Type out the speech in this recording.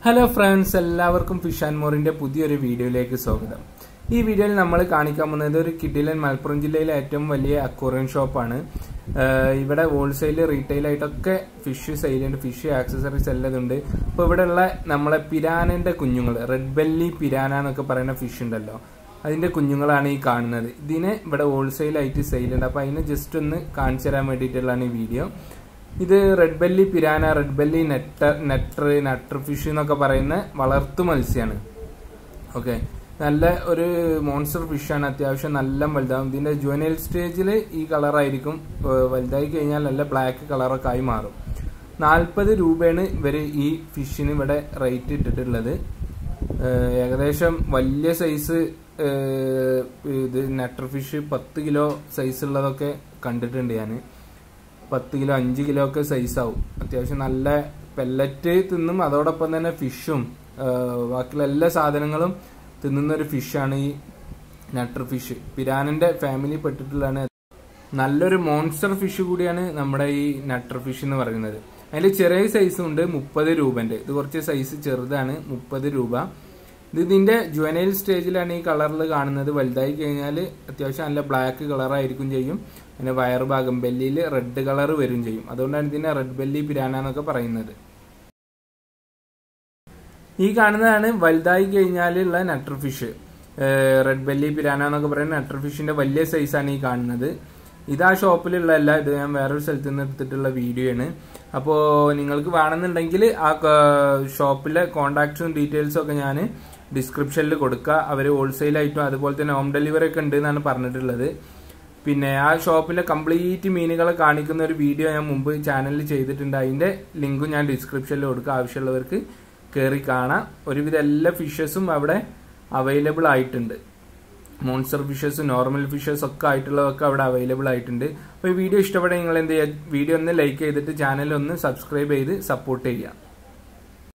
hello friends എല്ലാവർക്കും fish and മോറിന്റെ പുതിയൊരു വീഡിയോയിലേക്ക് സ്വാഗതം ഈ വീഡിയോയിൽ നമ്മൾ കാണിക്കാൻ പോകുന്നത് ഒരു കിഡിലൻ മലപ്പുറം ജില്ലയിലെ ഏറ്റവും വലിയ അക്വറിയം ഷോപ്പാണ് ആഹ് ഇവിടെ ഹോൾസെയിൽ റീറ്റെയിൽ ആയിട്ടൊക്കെ ഫിഷ് സെയിലുണ്ട് ഫിഷ് ആക്സസറീസ് എല്ലാം ഉണ്ട് അപ്പോൾ ഇവിടെ ഉള്ള നമ്മളെ പിരാനന്റെ കുഞ്ഞുങ്ങൾ റെഡ് ബെല്ലി പിരാന എന്നൊക്കെ പറയുന്ന ഫിഷ് ഉണ്ടല്ലോ അതിന്റെ കുഞ്ഞുങ്ങളാണ് ഈ കാണുന്നത് ഇതിനെ ഇവിടെ ഹോൾസെയിൽ ആയിട്ട് സെയിലുണ്ട് അപ്പോൾ അതിനെ ജസ്റ്റ് ഒന്ന് കാണിച്ചു തരാൻ വേണ്ടിയിട്ടുള്ളതാണ് ഈ വീഡിയോ ഇത് red belly piranha red belly നെറ്റർ നെറ്റർ നട്ടർ ഫിഷ് എന്നൊക്കെ പറയുന്ന വളർത്തു മത്സ്യമാണ് ഓക്കെ നല്ല ഒരു മോൺസ്റ്റർ ഫിഷാണ് അത്യാവശ്യം നല്ല വലുതാവും ഇതിന്റെ ജുവനൈൽ സ്റ്റേജിൽ ഈ കളറായിരിക്കും ഏഹ് വലുതായി കഴിഞ്ഞാൽ നല്ല ബ്ലാക്ക് കളറൊക്കെ ആയി മാറും നാൽപ്പത് രൂപയാണ് ഇവർ ഈ ഫിഷിന് ഇവിടെ റേറ്റ് ഇട്ടിട്ടുള്ളത് ഏഹ് ഏകദേശം വലിയ സൈസ് ഇത് നെറ്റർ ഫിഷ് പത്ത് കിലോ സൈസ് ഉള്ളതൊക്കെ കണ്ടിട്ടുണ്ട് ഞാൻ പത്ത് കിലോ അഞ്ച് കിലോ ഒക്കെ സൈസ് ആവും അത്യാവശ്യം നല്ല പെല്ലറ്റ് തിന്നും അതോടൊപ്പം തന്നെ ഫിഷും ബാക്കിയുള്ള എല്ലാ സാധനങ്ങളും തിന്നുന്ന ഒരു ഫിഷാണ് ഈ നട്ടർ ഫിഷ് പിരാനന്റെ ഫാമിലി പെട്ടിട്ടുള്ളതാണ് നല്ലൊരു മോൺസ്റ്റർ ഫിഷ് കൂടിയാണ് നമ്മുടെ ഈ നട്ടർ ഫിഷ് എന്ന് പറയുന്നത് അതിൽ ചെറിയ സൈസും ഉണ്ട് മുപ്പത് രൂപന്റെ ഇത് കുറച്ച് സൈസ് ചെറുതാണ് മുപ്പത് രൂപ ഇത് ഇതിന്റെ ജുവനൈൽ സ്റ്റേജിലാണ് ഈ കളറിൽ കാണുന്നത് വലുതായി കഴിഞ്ഞാൽ അത്യാവശ്യം നല്ല ബ്ലാക്ക് കളറായിരിക്കും ചെയ്യും പിന്നെ വയർ ഭാഗം ബെല്ലിയിൽ റെഡ് കളർ വരും ചെയ്യും അതുകൊണ്ടാണ് ഇതിനെ റെഡ് ബെല്ലി പിരാന എന്നൊക്കെ പറയുന്നത് ഈ കാണുന്നതാണ് വലുതായി കഴിഞ്ഞാലുള്ള നട്ടർ ഫിഷ് റെഡ് ബെല്ലി പിരാന എന്നൊക്കെ പറയുന്ന നട്ടർ ഫിഷിന്റെ വലിയ സൈസാണ് ഈ കാണുന്നത് ഇത് ആ ഷോപ്പിലുള്ളതല്ല ഇത് ഞാൻ വേറൊരു സ്ഥലത്ത് നിന്ന് എടുത്തിട്ടുള്ള വീഡിയോ ആണ് അപ്പോൾ നിങ്ങൾക്ക് വേണമെന്നുണ്ടെങ്കിൽ ആ ഷോപ്പിലെ കോൺടാക്ട്സും ഡീറ്റെയിൽസും ഒക്കെ ഞാൻ ഡിസ്ക്രിപ്ഷനിൽ കൊടുക്കുക അവർ ഹോൾസെയിലായിട്ടും അതുപോലെ തന്നെ ഹോം ഡെലിവറി ഒക്കെ ഉണ്ട് എന്നാണ് പറഞ്ഞിട്ടുള്ളത് പിന്നെ ആ ഷോപ്പിലെ കംപ്ലീറ്റ് മീനുകളെ കാണിക്കുന്ന ഒരു വീഡിയോ ഞാൻ മുമ്പ് ചാനലിൽ ചെയ്തിട്ടുണ്ട് അതിന്റെ ലിങ്കും ഞാൻ ഡിസ്ക്രിപ്ഷനിൽ കൊടുക്കുക ആവശ്യമുള്ളവർക്ക് കയറി കാണാം ഒരുവിധ എല്ലാ ഫിഷസും അവിടെ അവൈലബിൾ ആയിട്ടുണ്ട് മോൺസ്റ്റർ ഫിഷസ് നോർമൽ ഫിഷസ് ഒക്കെ ആയിട്ടുള്ളതൊക്കെ അവിടെ അവൈലബിൾ ആയിട്ടുണ്ട് അപ്പോൾ ഈ വീഡിയോ ഇഷ്ടപ്പെട്ട നിങ്ങൾ എന്ത് ചെയ്യുക വീഡിയോ ഒന്ന് ലൈക്ക് ചെയ്തിട്ട് ചാനൽ ഒന്ന് സബ്സ്ക്രൈബ് ചെയ്ത് സപ്പോർട്ട് ചെയ്യുക